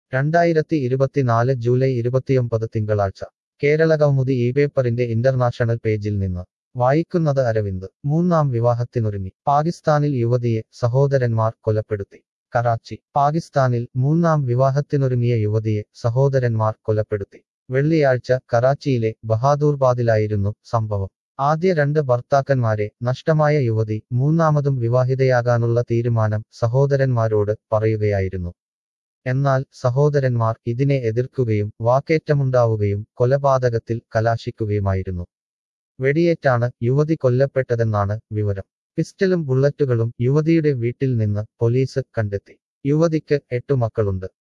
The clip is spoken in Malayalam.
രണ്ടായിരത്തി ഇരുപത്തിനാല് ജൂലൈ ഇരുപത്തിയൊമ്പത് തിങ്കളാഴ്ച കേരള കൗമുദി ഈ പേപ്പറിന്റെ ഇന്റർനാഷണൽ പേജിൽ നിന്ന് വായിക്കുന്നത് അരവിന്ദ് മൂന്നാം വിവാഹത്തിനൊരുങ്ങി പാകിസ്ഥാനിൽ യുവതിയെ സഹോദരന്മാർ കൊലപ്പെടുത്തി കറാച്ചി പാകിസ്ഥാനിൽ മൂന്നാം വിവാഹത്തിനൊരുങ്ങിയ യുവതിയെ സഹോദരന്മാർ കൊലപ്പെടുത്തി വെള്ളിയാഴ്ച കറാച്ചിയിലെ ബഹാദൂർബാദിലായിരുന്നു സംഭവം ആദ്യ രണ്ട് ഭർത്താക്കന്മാരെ നഷ്ടമായ യുവതി മൂന്നാമതും വിവാഹിതയാകാനുള്ള തീരുമാനം സഹോദരന്മാരോട് പറയുകയായിരുന്നു എന്നാൽ സഹോദരന്മാർ ഇതിനെ എതിർക്കുകയും വാക്കേറ്റമുണ്ടാവുകയും കൊലപാതകത്തിൽ കലാശിക്കുകയുമായിരുന്നു വെടിയേറ്റാണ് യുവതി കൊല്ലപ്പെട്ടതെന്നാണ് വിവരം പിസ്റ്റലും ബുള്ളറ്റുകളും യുവതിയുടെ വീട്ടിൽ നിന്ന് പോലീസ് കണ്ടെത്തി യുവതിക്ക് എട്ടു മക്കളുണ്ട്